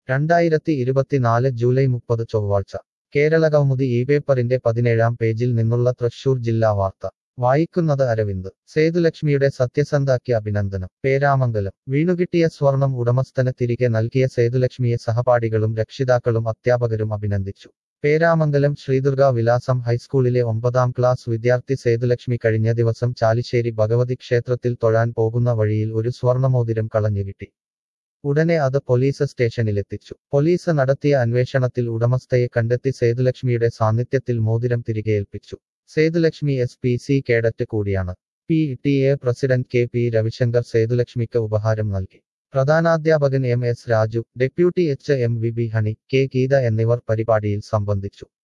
രണ്ടായിരത്തി ഇരുപത്തിനാല് ജൂലൈ മുപ്പത് ചൊവ്വാഴ്ച കേരളകൗമുദി ഈ പേപ്പറിന്റെ പതിനേഴാം പേജിൽ നിന്നുള്ള തൃശൂർ ജില്ലാ വാർത്ത വായിക്കുന്നത് അരവിന്ദ് സേതുലക്ഷ്മിയുടെ സത്യസന്ധാക്ക് അഭിനന്ദനം പേരാമംഗലം വീണുകിട്ടിയ സ്വർണം ഉടമസ്ഥന് തിരികെ നൽകിയ സേതുലക്ഷ്മിയെ സഹപാഠികളും രക്ഷിതാക്കളും അധ്യാപകരും അഭിനന്ദിച്ചു പേരാമംഗലം ശ്രീദുർഗ വിലാസം ഹൈസ്കൂളിലെ ഒമ്പതാം ക്ലാസ് വിദ്യാർത്ഥി സേതുലക്ഷ്മി കഴിഞ്ഞ ദിവസം ചാലിശ്ശേരി ഭഗവതി ക്ഷേത്രത്തിൽ തൊഴാൻ പോകുന്ന വഴിയിൽ ഒരു സ്വർണമോതിരം കളഞ്ഞുകിട്ടി ഉടനെ അത് പോലീസ് സ്റ്റേഷനിലെത്തിച്ചു പോലീസ് നടത്തിയ അന്വേഷണത്തിൽ ഉടമസ്ഥയെ കണ്ടെത്തി സേതുലക്ഷ്മിയുടെ സാന്നിധ്യത്തിൽ മോതിരം തിരികെ ഏൽപ്പിച്ചു Sethulakshmi S P C cadet കൂടിയാണ് P T A president K P Ravishankar സേതുലക്ഷ്മിക്ക് ഉപഹാരം നൽകി പ്രധാനാധ്യാപകൻ M S Raju deputy H M V B Honey K Geetha എന്നിവർ പരിപാടിയിൽ സംബന്ധിച്ചു